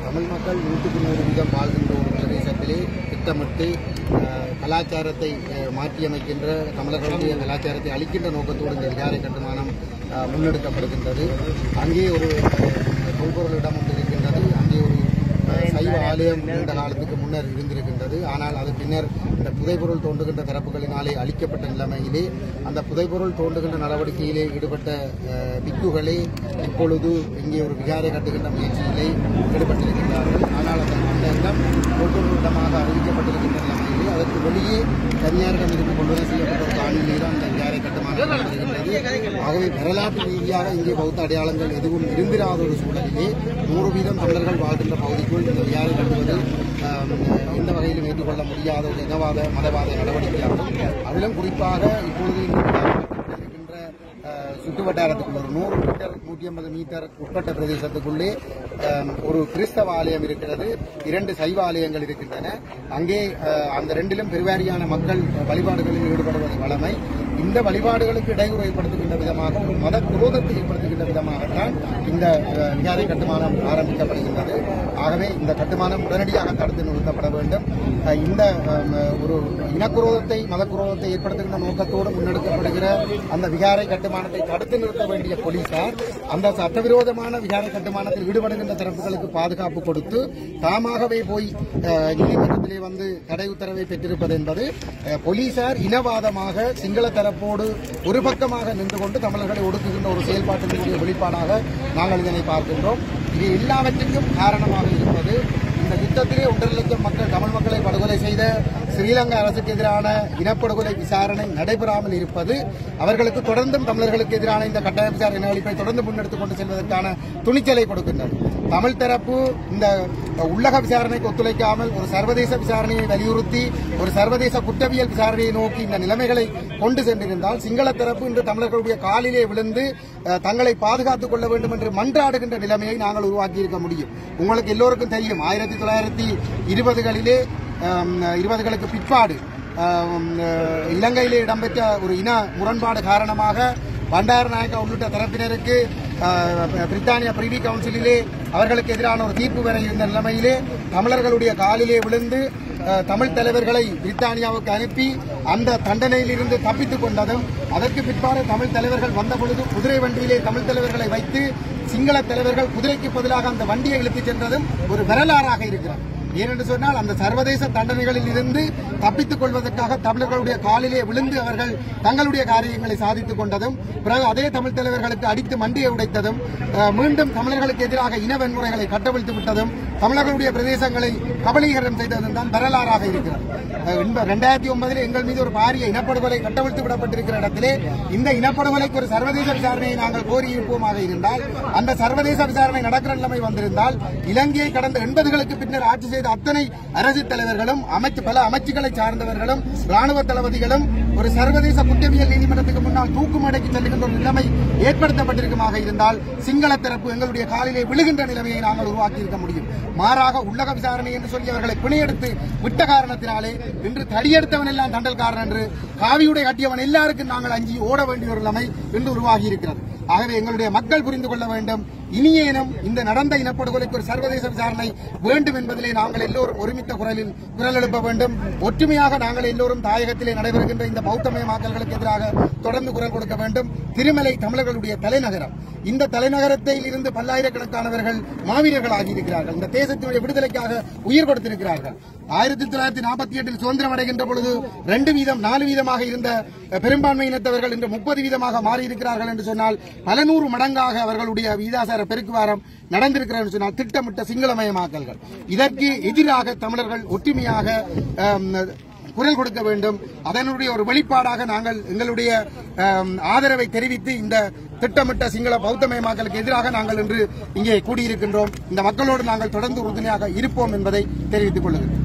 தமிழ் மக்கள் நூற்றுக்கு நூறு வீதம் வாழ்கின்ற ஒரு பிரதேசத்திலே திட்டமிட்டு அஹ், கலாச்சாரத்தை அஹ், மாற்றியமைக்கின்ற தமிழர்களுடைய கலாச்சாரத்தை அளிக்கின்ற நோக்கத்தோடு இந்த விகாரை கட்டுமானம் அஹ், முன்னெடுக்கப்படுகின்றது அங்கே ஒரு அஹ், தொல்பொருள் இடம் ஒன்று இருக்கின்றது அங்கே ஒரு அஹ், சைவ ஆலயம் நீண்ட காலத்துக்கு முன்னர் இருந்திருக்கின்றது ஆனால் அது பின்னர் இந்த புதைபொருள் தோண்டுகின்ற தரப்புகளினாலே அளிக்கப்பட்ட நிலைமையிலே அந்த புதைபொருள் தோண்டுகின்ற நடவடிக்கையிலே ஈடுபட்ட அஹ், பிக்குகளே இப்பொழுது இங்கே ஒரு விகாரை கட்டுகின்ற முயற்சியிலே ஈடுபட்டிருக்கின்றார்கள் ஆனால் அந்த அந்த இடம் தொல்பொருள் இடமாக அறிவிக்கப்பட்டிருக்கின்ற நிலைமையிலே அதற்கு வெளியே தனியாரிடம் இருந்து கொண்டு செய்யப்பட்ட ஒரு காணியிலே தான் அந்த விகாரை கட்டுமானம் நடைபெறுகின்றது ஆகவே வரலாற்று ரீதியாக இங்கே பௌத்த அடையாளங்கள் எதுவும் இருந்திராத ஒரு சூழலிலே நூறு வீதம் தமிழர்கள் வாழ்கின்ற பகுதிக்குள் இந்த விகாரை கட்டுவது ஆம், எந்த வகையிலும் ஏற்றுக்கொள்ள முடியாத ஒரு இனவாத மதவாத நடவடிக்கையாகும் அதிலும் குறிப்பாக இப்பொழுது இந்த விகாரை கட்டப்பட்டு இருக்கின்ற அஹ், சுற்று வட்டாரத்துக்குள்ள ஒரு நூறு மீட்டர் நூற்றி ஐம்பது மீட்டர் உட்பட்ட பிரதேசத்துக்குள்ளே அஹ், ஒரு கிறிஸ்தவ ஆலயம் இருக்கிறது இரண்டு சைவ ஆலயங்கள் இருக்கின்றன அங்கே அஹ், அந்த ரெண்டிலும் பெருவாரியான மக்கள் வழிபாடுகளில் ஈடுபடுவது வழமை இந்த வழிபாடுகளுக்கு இடையூறு ஏற்படுத்துகின்ற விதமாக ஒரு மத குரோதத்தை ஏற்படுத்துகின்ற விதமாகத்தான் இந்த அஹ், விகாரை கட்டுமானம் ஆரம்பிக்கப்படுகின்றது ஆகவே இந்த கட்டுமானம் உடனடியாக தடுத்து நிறுத்தப்பட வேண்டும் அஹ், இந்த அஹ், ஒரு இனக்குரோதத்தை மதக்குரோதத்தை ஏற்படுத்துகின்ற நோக்கத்தோடு முன்னெடுக்கப்படுகிற அந்த விகாரை கட்டுமானத்தை தடுத்து நிறுத்த வேண்டிய போலீசார் அந்த சட்டவிரோதமான விகாரை கட்டுமானத்தில் ஈடுபடுகின்ற தரப்புகளுக்கு பாதுகாப்பு கொடுத்து தாமாகவே போய் அஹ், நீதிமன்றத்திலே வந்து தடை உத்தரவை பெற்றிருப்பது என்பது அஹ், போலீசார் இனவாதமாக சிங்கள தரப்போடு ஒரு பக்கமாக நின்று கொண்டு தமிழர்களை ஒடுக்குகின்ற ஒரு செயல்பாட்டினுடைய வெளிப்பாடாக நாங்கள் இதனை பார்க்கின்றோம் இது எல்லாவற்றுக்கும் காரணமாக இருப்பது இந்த யுத்தத்திலே ஒன்றரை லட்சம் மக்கள் தமிழ் மக்களை படுகொலை செய்த ஸ்ரீலங்கா அரசுக்கு எதிரான இனப்படுகொலை விசாரணை நடைபெறாமல் இருப்பது அவர்களுக்கு தொடர்ந்தும் தமிழர்களுக்கு எதிரான இந்த கட்டாய விசாரணை நடவடிக்கை தொடர்ந்து முன்னெடுத்துக் கொண்டு செல்வதற்கான துணிச்சலை கொடுக்கின்றது தமிழ் தரப்பு இந்த உள்ளக விசாரணைக்கு ஒத்துழைக்காமல் ஒரு சர்வதேச விசாரணையை வலியுறுத்தி ஒரு சர்வதேச குற்றவியல் விசாரணையை நோக்கி இந்த நிலைமைகளை கொண்டு சென்றிருந்தால் சிங்கள தரப்பு இன்று தமிழர்களுடைய காலிலே விழுந்து அஹ், தங்களை பாதுகாத்துக் கொள்ள வேண்டும் என்று மன்றாடுகின்ற நிலைமையை நாங்கள் உருவாக்கி இருக்க முடியும் உங்களுக்கு எல்லோருக்கும் தெரியும் ஆயிரத்தி தொள்ளாயிரத்தி இருபதுகளிலே ஆம், இருபதுகளுக்கு பிற்பாடு ஆம், அஹ், இலங்கையிலே இடம்பெற்ற ஒரு இன முரண்பாடு காரணமாக பண்டாரநாயக்கா உள்ளிட்ட தரப்பினருக்கு அஹ், பிரித்தானிய பிரிவி கவுன்சிலிலே அவர்களுக்கு எதிரான ஒரு தீர்ப்பு வர இருந்த நிலைமையிலே தமிழர்களுடைய காலிலே விழுந்து அஹ், தமிழ் தலைவர்களை பிரித்தானியாவுக்கு அனுப்பி அந்த தண்டனையிலிருந்து தப்பித்துக் கொண்டதும் அதற்கு பிற்பாடு தமிழ் தலைவர்கள் வந்த பொழுது குதிரை வண்டியிலே தமிழ் தலைவர்களை வைத்து சிங்கள தலைவர்கள் குதிரைக்கு பதிலாக அந்த வண்டியை இழுத்துச் சென்றதும் ஒரு வரலாறாக இருக்கிறது ஏனென்று சொன்னால் அந்த சர்வதேச தண்டனைகளில் இருந்து தப்பித்துக் கொள்வதற்காக தமிழர்களுடைய காலிலே விழுந்து அவர்கள் தங்களுடைய காரியங்களை சாதித்துக் கொண்டதும் பிறகு அதே தமிழ் தலைவர்களுக்கு அடித்து மண்டியை உடைத்ததும் அஹ், மீண்டும் தமிழர்களுக்கு எதிராக இன வன்முறைகளை கட்டவிழ்த்து விட்டதும் தமிழர்களுடைய பிரதேசங்களை கபலீகரம் செய்ததும் தான் வரலாறாக இருக்கிறது அஹ், இன்ப- இரண்டாயிரத்தி ஒன்பதில் எங்கள் மீது ஒரு பாரிய இனப்படுகொலை கட்டவிழ்த்து விடப்பட்டிருக்கிற இடத்திலே இந்த இனப்படுகொலைக்கு ஒரு சர்வதேச விசாரணையை நாங்கள் கோரியிருப்போமாக இருந்தால் அந்த சர்வதேச விசாரணை நடக்கிற நிலைமை வந்திருந்தால் இலங்கையை கடந்த எண்பதுகளுக்கு பின்னர் ஆட்சி செய்த அத்தனை அரசு தலைவர்களும் அமைச்சு பல அமைச்சுகளை சார்ந்தவர்களும் ராணுவ தளபதிகளும் ஒரு சர்வதேச குற்றவியல் நீதிமன்றத்துக்கு முன்னால் தூக்குமடைக்கு செல்லுகின்ற ஒரு நிலைமை ஏற்படுத்தப்பட்டிருக்குமாக இருந்தால் சிங்கள தரப்பு எங்களுடைய காலிலே விழுகின்ற நிலைமையை நாங்கள் உருவாக்கி இருக்க முடியும் மாறாக உள்ளக விசாரணை என்று சொல்லி அவர்களை பிணையெடுத்து விட்ட காரணத்தினாலே இன்று தடியெடுத்தவன் எல்லாம் தண்டல்காரன் என்று காவியுடை கட்டியவன் எல்லாருக்கும் நாங்கள் அஞ்சி ஓட வேண்டிய ஒரு நிலைமை இன்று உருவாகி இருக்கிறது ஆகவே எங்களுடைய மக்கள் புரிந்து கொள்ள வேண்டும் இனியேனும் இந்த நடந்த இனப்படுகொலைக்கு ஒரு சர்வதேச விசாரணை வேண்டும் என்பதிலே நாங்கள் எல்லோரும் ஒருமித்த குரலில் குரல் எழுப்ப வேண்டும் ஒற்றுமையாக நாங்கள் எல்லோரும் தாயகத்திலே நடைபெறுகின்ற இந்த பௌத்தமயமாக்கல்களுக்கு எதிராக தொடர்ந்து குரல் கொடுக்க வேண்டும் திருமலை தமிழர்களுடைய தலைநகரம் இந்த தலைநகரத்தில் இருந்து பல்லாயிரக்கணக்கானவர்கள் மாவீரர்கள் ஆகியிருக்கிறார்கள் இந்த தேசத்தினுடைய விடுதலைக்காக உயிர் கொடுத்திருக்கிறார்கள் ஆயிரத்தி தொள்ளாயிரத்தி நாற்பத்தி எட்டில் சுதந்திரம் அடைகின்ற பொழுது ரெண்டு வீதம் நாலு வீதமாக இருந்த அஹ், பெரும்பான்மை இனத்தவர்கள் இன்று முப்பது வீதமாக மாறியிருக்கிறார்கள் என்று சொன்னால் பல நூறு மடங்காக அவர்களுடைய விகிதாசார பெருக்குவாரம் நடந்திருக்கிறது என்று சொன்னால் திட்டமிட்ட சிங்களமயமாக்கல்கள் இதற்கு எதிராக தமிழர்கள் ஒற்றுமையாக அம், குரல் கொடுக்க வேண்டும் அதனுடைய ஒரு வெளிப்பாடாக நாங்கள் எங்களுடைய அம், ஆதரவை தெரிவித்து இந்த திட்டமிட்ட சிங்கள பௌத்தமயமாக்கலுக்கு எதிராக நாங்கள் இன்று இங்கே கூடியிருக்கின்றோம் இந்த மக்களோடு நாங்கள் தொடர்ந்து உறுதுணையாக இருப்போம் என்பதை தெரிவித்துக் கொள்கிறேன்